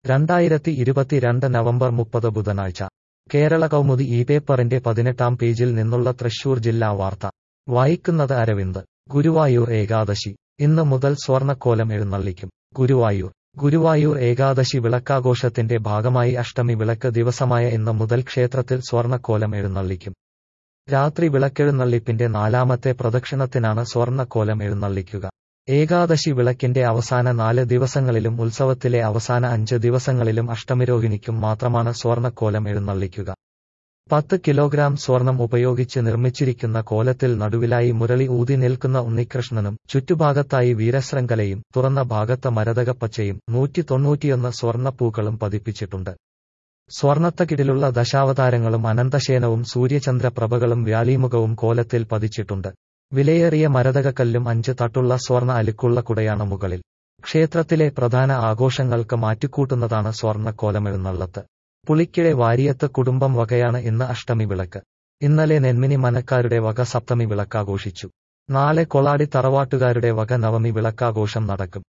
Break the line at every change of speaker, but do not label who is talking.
രണ്ടായിരത്തി ഇരുപത്തിരണ്ട് നവംബർ മുപ്പത് ബുധനാഴ്ച കേരള കൗമുദി ഈ പേപ്പറിന്റെ പതിനെട്ടാം പേജിൽ നിന്നുള്ള തൃശൂർ ജില്ലാ വാർത്ത വായിക്കുന്നത് അരവിന്ദ് ഗുരുവായൂർ ഏകാദശി ഇന്ന് മുതൽ സ്വർണ്ണക്കോലം എഴുന്നള്ളിക്കും ഗുരുവായൂർ ഗുരുവായൂർ ഏകാദശി വിളക്കാഘോഷത്തിന്റെ ഭാഗമായി അഷ്ടമി വിളക്ക് ദിവസമായ ഇന്ന് മുതൽ ക്ഷേത്രത്തിൽ സ്വർണ്ണക്കോലം എഴുന്നള്ളിക്കും രാത്രി വിളക്കെഴുന്നള്ളിപ്പിന്റെ നാലാമത്തെ പ്രദക്ഷിണത്തിനാണ് സ്വർണ്ണക്കോലം എഴുന്നള്ളിക്കുക ഏകാദശി വിളക്കിന്റെ അവസാന നാല് ദിവസങ്ങളിലും ഉത്സവത്തിലെ അവസാന അഞ്ച് ദിവസങ്ങളിലും അഷ്ടമിരോഹിണിക്കും മാത്രമാണ് സ്വർണ്ണക്കോലം എഴുന്നള്ളിക്കുക പത്ത് കിലോഗ്രാം സ്വർണം ഉപയോഗിച്ച് നിർമ്മിച്ചിരിക്കുന്ന കോലത്തിൽ നടുവിലായി മുരളി ഊതി നിൽക്കുന്ന ഉണ്ണികൃഷ്ണനും ചുറ്റുഭാഗത്തായി വീരശൃംഖലയും തുറന്ന ഭാഗത്ത് മരതകപ്പച്ചയും നൂറ്റി തൊണ്ണൂറ്റിയൊന്ന് സ്വർണ്ണപ്പൂക്കളും പതിപ്പിച്ചിട്ടുണ്ട് സ്വർണത്തകിടിലുള്ള ദശാവതാരങ്ങളും അനന്തശേനവും സൂര്യചന്ദ്രപ്രഭകളും വ്യാളീമുഖവും കോലത്തിൽ പതിച്ചിട്ടുണ്ട് വിലയേറിയ മരതകക്കല്ലും അഞ്ച് തട്ടുള്ള സ്വർണ്ണ അലുക്കുള്ള കുടയാണ് മുകളിൽ ക്ഷേത്രത്തിലെ പ്രധാന ആഘോഷങ്ങൾക്ക് മാറ്റിക്കൂട്ടുന്നതാണ് സ്വർണ്ണക്കോലമെഴുന്നള്ളത്ത് പുളിക്കിഴെ വാരിയത്ത് കുടുംബം വകയാണ് ഇന്ന് അഷ്ടമി വിളക്ക് ഇന്നലെ നെന്മിനി മനക്കാരുടെ വക സപ്തമി വിളക്കാഘോഷിച്ചു നാളെ കൊളാടി തറവാട്ടുകാരുടെ വക നവമി വിളക്കാഘോഷം നടക്കും